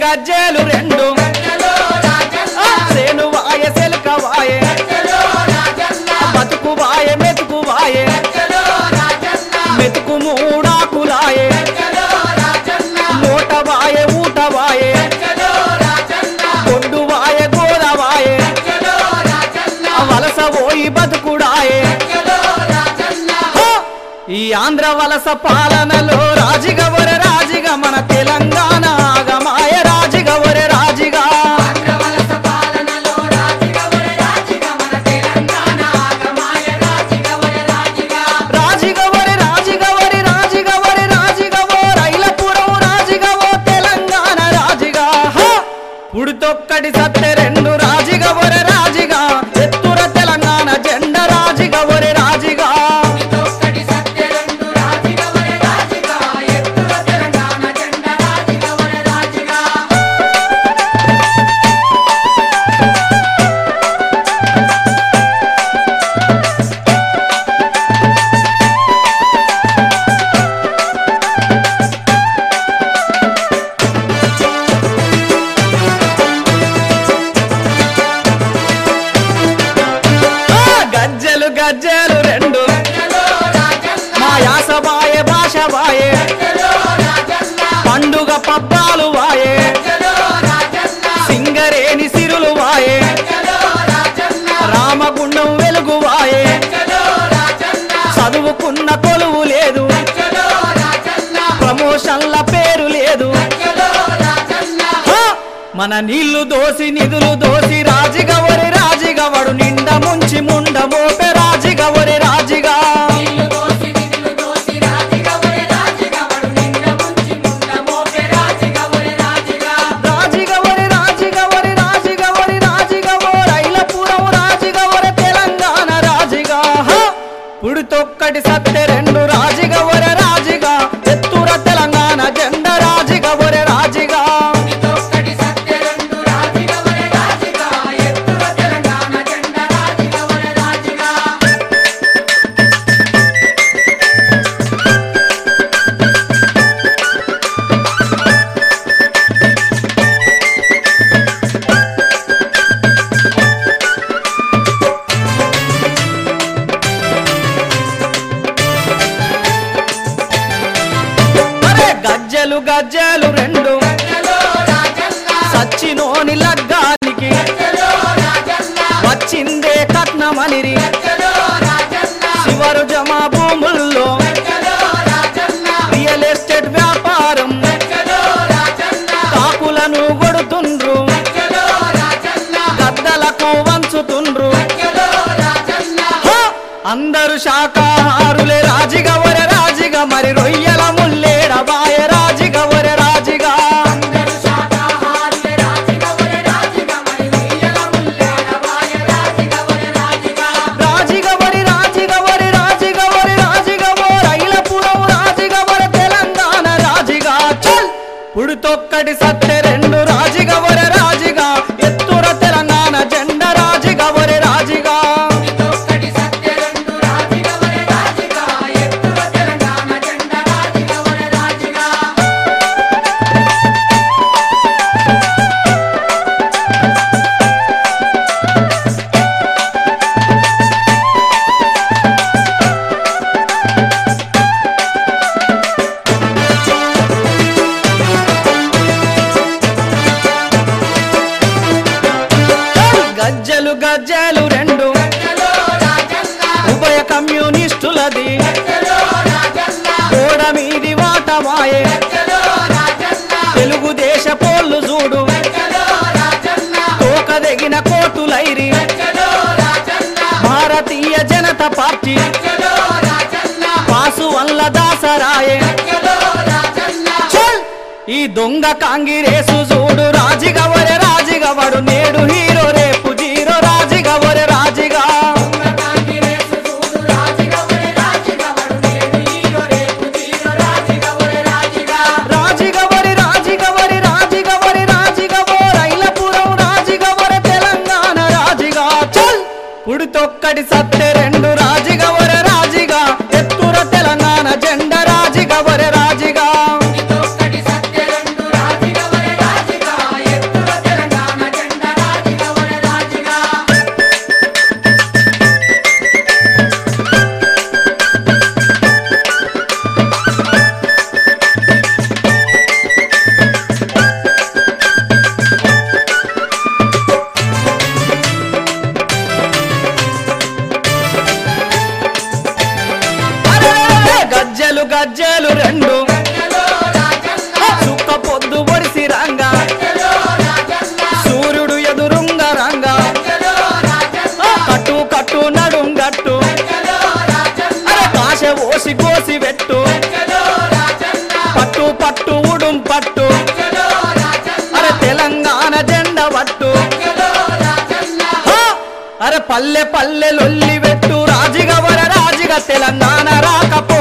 గజ్జెలు రెండు ఆ, సేను వాయ సెలక వాయే బతుకు వాయే మెతుకు వాయే మెతుకు మూడాకులాయే మూట వాయే ఊట వాయే కొండు వాయే గోద వాయే వలస పోయి బతుకుడాయే హో! ఈ ఆంధ్ర వలస పాలనలో రాజిగవర రాజిగా మన తెలంగాణ ఆగమాయ రాజిగవర రాజిగా రాజిగవరి రాజిగవరి రాజిగవరి రాజిగవో రైలపురం రాజిగవో తెలంగాణ రాజిగా హ! ఉడితొక్కటి సత్తె రెండు రాజిగవరి రాజిగా ఎత్తుర తెలంగాణ జెండ రాజిగవరి రాజిగా ఆ, గజ్జెలు గజ్జెలు రెండు మా యాస వాయే భాష వాయే పండుగ పబ్బాలు వాయే సింగరేని సిరులు వాయే రామగుండం వెలుగు వాయే చదువుకున్న కొలువు లేదు ప్రమోషన్ల పేరు లేదు హ! మన నీళ్లు దోసి నిధులు దోసి రాజిగవరి రాజిగవడు నిండ ముంచి ముండ మోపె రాజిగవరి రాజిగా రాజిగవరి రాజిగవరి రాజిగవరి రాజిగవో రైలపురం రాజిగవరి తెలంగాణ రాజిగా హ! పుడితొక్కటి సత్తె రెండు రాజిగవరి రాజిగా ఎత్తుర తెలంగాణ జెండ రాజిగవరి రాజిగా అరే గజ్జెలు గజ్జెలు రెండు సచ్చినోని లగ్గానికి వచ్చిందే కట్నమనిరి శివరు జమా భూముల్లో రియల్ ఎస్టేట్ వ్యాపారం కాకులను కొడుతుండ్రు గద్దలకు వంచుతుండ్రు హ! అందరు శాకాహారులే రాజిగవర రాజిగా మరి రొయ్యల ముల్లేడ బాయ రాజిగవర రాజిగా రాజిగవరి రాజిగవరి రాజిగవరి రాజిగవో రైలపురం రాజిగవర తెలంగాణ రాజిగా చల్ పుడితొక్కటి సత్తె రెండు రాజిగవర రాజిగా ఎత్తుర తెలంగాణ జెండ రాజిగవరి రాజిగా గజ్జలు గజ్జలు రెండు ఉభయ కమ్యూనిస్టులది గోడ మీది వాటమాయే తెలుగుదేశ పోళ్ళు చూడు తోకదెగిన కోటులైరి భారతీయ జనతా పార్టీ పాసు వల్ల దాసరాయే చల్! ఈ దొంగ కాంగిరేసు చూడు రాజిగవరె రాజిగవడు నేడు హీరో రేపు జీరో రాజిగవరె రాజిగా రాజిగవరి రాజిగవరి రాజిగవరి రాజిగవో రైలపురం రాజిగవరి తెలంగాణ రాజిగా చల్ ఉడితొక్కటి సత్తె రెండు రాజిగవర రాజిగా ఎత్తుర తెలంగాణ జెండ రాజిగవర రాజిగా ఒక్కటి సత్య రెండు రాజిగవరె రాజిగా గోసి గోసి పెట్టు పట్టు పట్టు ఉడుం పట్టు అరే తెలంగాణ జెండ పట్టు హా! అరే పల్లె పల్లె లొల్లి పెట్టు రాజిగ వర రాజిగ తెలంగాణ రాకపో